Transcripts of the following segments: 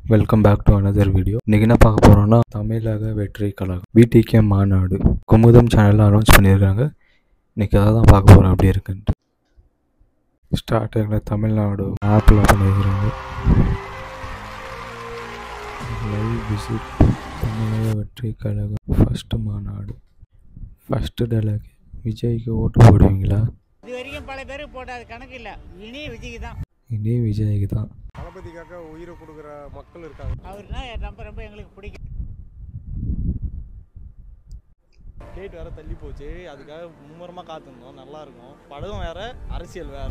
Welcome back to another video இன்னைக்கு என்ன பார்க்க போறோம்னா தமிழக வெற்றி கழகம் விடிகே மாநாடு குமுதம் சேனலில் அனௌன்ஸ் பண்ணியிருக்காங்க இன்னைக்கு அதை தான் பார்க்க போகிறோம் அப்படி இருக்குன்ட்டு ஸ்டார்டிங்கில் தமிழ்நாடு ஆப்பில் பண்ணியிருக்கிறாங்க லைவ் விசிட் தமிழக வெற்றி கழகம் ஃபஸ்ட்டு மாநாடு ஃபஸ்ட்டு டெலகே விஜய்க்கு ஓட்டு போடுவீங்களா இது வரைக்கும் பல பேருக்கு போட்டாது கணக்கு இல்லை இனி விஜய்க்கு தான் இனி விஜய்க்கு தான் தளபதிக்காக உயிரை கொடுக்குற மக்கள் இருக்காங்க அவர்னா ரொம்ப ரொம்ப எங்களுக்கு பிடிக்கும் டேட் வேற தள்ளி போச்சு அதுக்காக மும்முரமாக காத்திருந்தோம் நல்லா இருக்கும் படம் வேற அரசியல் வேற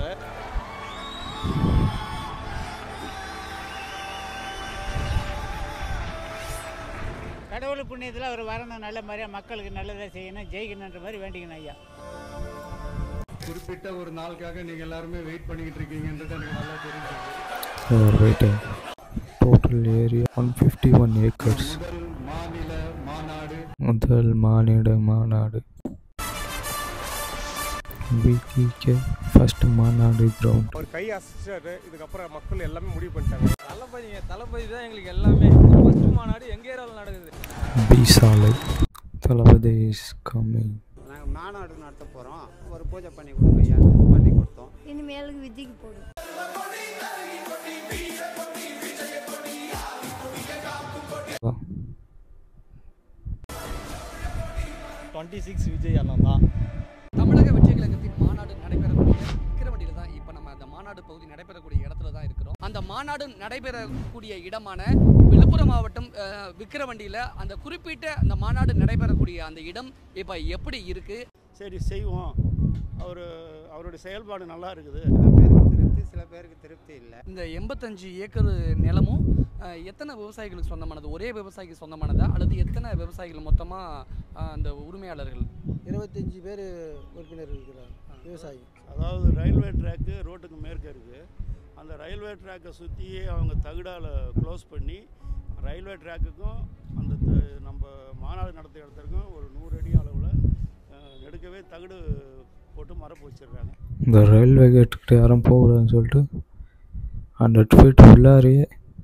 கடவுள் புண்ணியத்தில் அவர் வரணும் நல்ல மாதிரியாக மக்களுக்கு நல்லதாக செய்யணும் ஜெயிக்கணுன்ற மாதிரி வேண்டிக்கணும் ஐயா குறிப்பிட்ட ஒரு நாளுக்காக நீங்க எல்லாருமே வெயிட் பண்ணிக்கிட்டு இருக்கீங்கன்றது எனக்கு நல்லா தெரிஞ்சுது waiting total area one fifty one acres முதல் மாநில மாநாடு முதல் மாநில மாநாடு விடிகே ஃபர்ஸ்ட் மாநாடு கிரவுண்ட் அவர் கை அசைச்சாரு இதுக்கப்புறம் மக்கள் எல்லாமே முடிவு பண்ணிட்டாங்க தளபதிங்க தளபதி தான் எங்களுக்கு எல்லாமே ஃபர்ஸ்ட் மாநாடு எங்கே ஏரியாவில் நடக்குது பி சாலை தளபதி இஸ் கம்மிங் நாங்கள் மாநாடு நடத்த போகிறோம் ஒரு பூஜை பண்ணி கொடுங்க ஐயா பண்ணி கொடுத்தோம் இனிமேலுக்கு விஜய்க்கு போடும் டுவெண்ட்டி சிக்ஸ் விஜய் அண்ணன் தான் தமிழக வெற்றி கழகத்தின் மாநாடு நடைபெறக்கூடிய விக்கிரவண்டியில் தான் இப்போ நம்ம அந்த மாநாடு பகுதி நடைபெறக்கூடிய இடத்துல தான் இருக்கிறோம் அந்த மாநாடு நடைபெறக்கூடிய இடமான விழுப்புரம் மாவட்டம் அஹ், விக்கிரவண்டியில் அந்த குறிப்பிட்ட அந்த மாநாடு நடைபெறக்கூடிய அந்த இடம் இப்போ எப்படி இருக்கு சரி செய்வோம் அவர் அவருடைய செயல்பாடு நல்லா இருக்குது சில பேருக்கு திருப்தி சில பேருக்கு திருப்தி இல்லை இந்த எண்பத்தஞ்சு ஏக்கர் நிலமும் அஹ், எத்தனை விவசாயிகளுக்கு சொந்தமானது ஒரே விவசாயிக்கு சொந்தமானதா அல்லது எத்தனை விவசாயிகள் மொத்தமாக அந்த உரிமையாளர்கள் இருபத்தஞ்சி பேர் உறுப்பினர் இருக்கிறார் விவசாயி அதாவது ரயில்வே ட்ராக்கு ரோட்டுக்கு மேற்க இருக்குது அந்த ரயில்வே ட்ராக்கை சுற்றியே அவங்க தகுடால் க்ளோஸ் பண்ணி ரயில்வே ட்ராக்குக்கும் அந்த த- நம்ம மாநாடு நடத்திய இடத்துக்கும் ஒரு நூறு அடி அளவில் நெடுக்கவே தகுடு போட்டு மரப்பு வச்சிடுறாங்க இந்த ரயில்வே கேட்டுக்கிட்ட யாரும் போகக்கூடாதுன்னு சொல்லிட்டு ஹண்ட்ரட் ஃபீட் உள்ளாரையே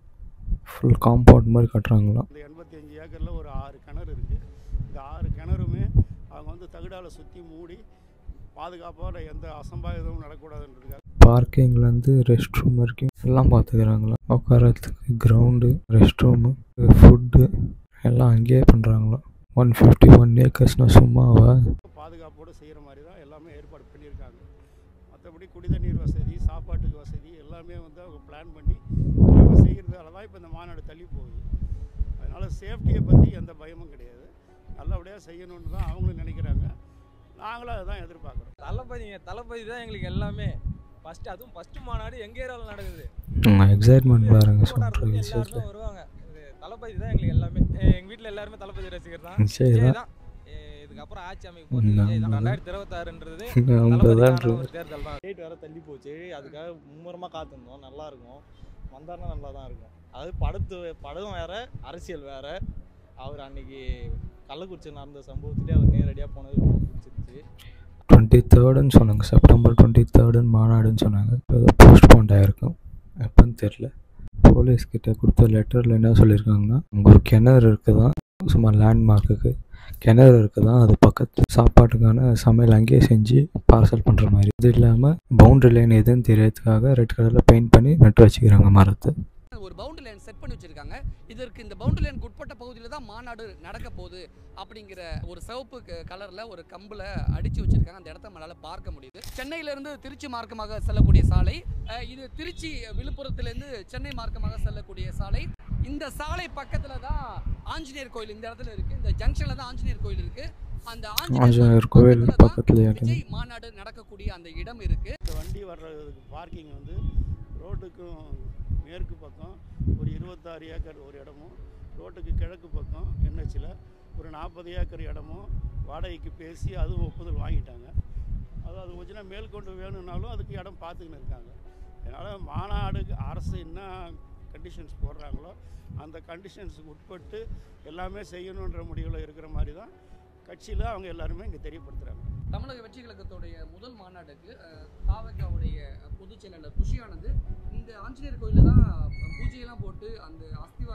ஃபுல் காம்பவுண்ட் மாதிரி கட்டுறாங்களாம் இந்த எண்பத்தி அஞ்சு ஏக்கரில் ஒரு ஆறு கிணறு இருக்குது இந்த ஆறு கிணறுமே அவங்க வந்து தகுடால் சுற்றி மூடி பாதுகாப்பான எந்த அசம்பாவிதமும் நடக்கூடாதுன்றதுக்காக பார்க்கிங்லேருந்து ரெஸ்ட் ரூம் வரைக்கும் எல்லாம் பார்த்துக்கிறாங்களாம் உட்காரத்துக்கு கிரவுண்டு ரெஸ்ட் ரூமு ஃபுட்டு எல்லாம் அங்கேயே பண்ணுறாங்களாம் ஒன் ஃபிஃப்டி ஒன் ஏக்கர்ஸ்னால் சும்மாவா பாதுகாப்போடு செய்கிற மாதிரி தான் எல்லாமே ஏற்பாடு பண்ணியிருக்காங்க மற்றபடி குடிதண்ணீர் வசதி சாப்பாட்டுக்கு வசதி எல்லாமே வந்து அவங்க பிளான் பண்ணி எல்லாமே செய்கிறதால தான் இப்போ இந்த மாநாடு தள்ளி போகுது அதனால் சேஃப்டியை பற்றி எந்த பயமும் கிடையாது நல்லபடியாக செய்யணும்னு தான் அவங்களும் நினைக்கிறாங்க நாங்களும் அதை தான் எதிர்பார்க்குறோம் தளபதிங்க தளபதி தான் எங்களுக்கு எல்லாமே ஃபர்ஸ்ட் அதுவும் ஃபர்ஸ்ட் மாநாடு எங்கே ஏரியாவில் நடக்குது எக்ஸைட்மெண்ட் பாருங்க கோட்டார் சொல்கிற இருந்து விஷயத்தில் எல்லாருமே வருவாங்க இது தளபதி தான் எங்களுக்கு எல்லாமே எங்கள் வீட்டில் எல்லாருமே தளபதி ரசிகர் தான் சரி விஜய் தான் தான் ஏ, இதுக்கப்புறம் ஆட்சி அமைக்க போகிறது விஜய் தான் நம்ம ரெண்டாயிரத்தி இருபத்தாறுன்றது நம்ம தான் தளபதிக்கான ஒரு தேர்தல் தான் டேட் வேற தள்ளி போச்சு அதுக்காக மும்முரமாக காத்திருந்தோம் நல்லா இருக்கும் வந்தாருன்னா நல்லா தான் இருக்கும் அது படத்து படம் வேற அரசியல் வேற அவர் அன்னைக்கு கள்ளக்குறிச்சி நடந்த சம்பவத்திலே அவர் நேரடியாக போனது ரொம்ப பிடிச்சிருச்சு டுவெண்ட்டி தேர்டுன்னு சொன்னாங்க செப்டம்பர் டுவெண்ட்டி தேர்டுன்னு மாநாடுன்னு சொன்னாங்க ஏதோ போஸ்ட்போன் ஆகிருக்கும் எப்போன்னு தெரில போலீஸ் கிட்ட கொடுத்த லெட்டரில் என்ன சொல்லியிருக்காங்கன்னா அங்கே ஒரு கிணறு இருக்குதான் சும்மா லேண்ட்மார்க்குக்கு கிணறு இருக்குதான் அது பக்கத்து சாப்பாட்டுக்கான சமையல் அங்கேயே செஞ்சு பார்சல் பண்ணுற மாதிரி இது இல்லாமல் பவுண்டரி லைன் எதுன்னு தெரியறதுக்காக ரெட் கலரில் பெயிண்ட் பண்ணி நட்டு வச்சுக்கிறாங்க மரத்தை ஒரு பவுண்டரி லைன் செட் பண்ணி வச்சிருக்காங்க இதற்கு இந்த பவுண்டரி லைனுக்கு உட்பட்ட பகுதியில் தான் மாநாடு நடக்க போகுது அப்படிங்கிற ஒரு சிவப்பு க- கலர்ல ஒரு கம்புல அடிச்சு வச்சிருக்காங்க அந்த இடத்த நம்மளால பார்க்க முடியுது சென்னையில இருந்து திருச்சி மார்க்கமாக செல்லக்கூடிய சாலை அஹ் இது திருச்சி விழுப்புரத்திலிருந்து சென்னை மார்க்கமாக செல்லக்கூடிய சாலை இந்த சாலை பக்கத்துல தான் ஆஞ்சநேயர் கோயில் இந்த இடத்துல இருக்கு இந்த ஜங்ஷன்ல தான் ஆஞ்சநேயர் கோயில் இருக்கு அந்த ஆஞ்சநேயர் கோவில் பக்கத்துல தான் பக்கத்துலேயே விஜய் மாநாடு நடக்கக்கூடிய அந்த இடம் இருக்கு இந்த வண்டி வர்றதுக்கு பார்க்கிங் வந்து ரோட்டுக்கும் மேற்கு பக்கம் ஒரு இருபத்தாறு ஏக்கர் ஒரு இடமும் ரோட்டுக்கு கிழக்கு பக்கம் என்ஹெச்சில் ஒரு நாற்பது ஏக்கர் இடமும் வாடகைக்கு பேசி அதுவும் ஒப்புதல் வாங்கிட்டாங்க அது அது கொஞ்சம் மேற்கொண்டு வேணும்னாலும் அதுக்கு இடம் பார்த்துக்கின்னு இருக்காங்க அதனால் மாநாடுக்கு அரசு என்ன கண்டிஷன்ஸ் போடுறாங்களோ அந்த கண்டிஷன்ஸுக்கு உட்பட்டு எல்லாமே செய்யணுன்ற முடிவில் இருக்கிற மாதிரி தான் கட்சியில் அவங்க எல்லாருமே இங்கே தெரியப்படுத்துகிறாங்க தமிழக வெற்றி கழகத்துடைய முதல் மாநாட்டுக்கு அஹ், தாவகாவுடைய பொதுச் செயலாளர் குஷியானது இந்த ஆஞ்சநேயர் கோயிலில் தான் பூஜையெல்லாம் போட்டு அந்த அஸ்திவாரம்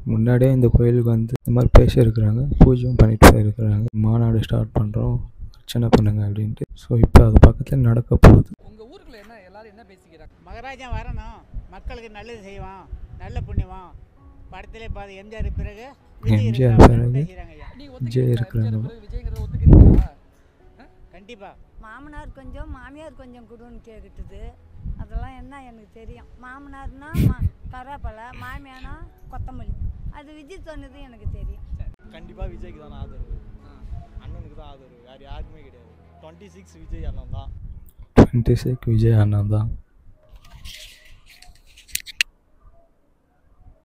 முன்னாடியே இந்த கோயிலுக்கு வந்து இந்த மாதிரி பேசியிருக்கிறாங்க பூஜையும் பண்ணிட்டு போயிருக்கிறாங்க மாநாடு ஸ்டார்ட் பண்ணுறோம் அர்ச்சனை பண்ணுங்க அப்படின்ட்டு ஸோ இப்போ அது பக்கத்தில் நடக்க போகுது உங்க ஊருக்குள்ள என்ன எல்லாரும் என்ன பேசிக்கிறாங்க மகாராஜா வரணும் மக்களுக்கு நல்லது செய்வான் நல்ல புண்ணியவான் படத்திலே பாது எம்ஜிஆர் பிறகு விஜய் எம்ஜிஆர் இருக்கிறாங்கன்னு பிறகு பேசுகிறாங்க ஐயா நீங்க விஜய் ஒத்துக்கிறீங்களா இருக்கிறாங்க. எம்ஜிஆர் பிறகு விஜய்ங்கிறத ஒத்துக்கிறீங்களா கண்டிப்பாக மாமனார் கொஞ்சம் மாமியார் கொஞ்சம் கொடுன்னு கேட்டுது அதெல்லாம் என்ன எனக்கு தெரியும் மாமனார்னா மா கருவேப்பிலை மாமியானா கொத்தமல்லி அது விஜய் சொன்னது எனக்கு தெரியும் கண்டிப்பாக விஜய்க்கு தான் ஆதரவு அண்ணனுக்கு தான் ஆதரவு வேறு யாருக்குமே கிடையாது டுவெண்ட்டி சிக்ஸ் விஜய் அண்ணன் தான் டுவெண்ட்டி சிக்ஸ் விஜய் அண்ணா தான்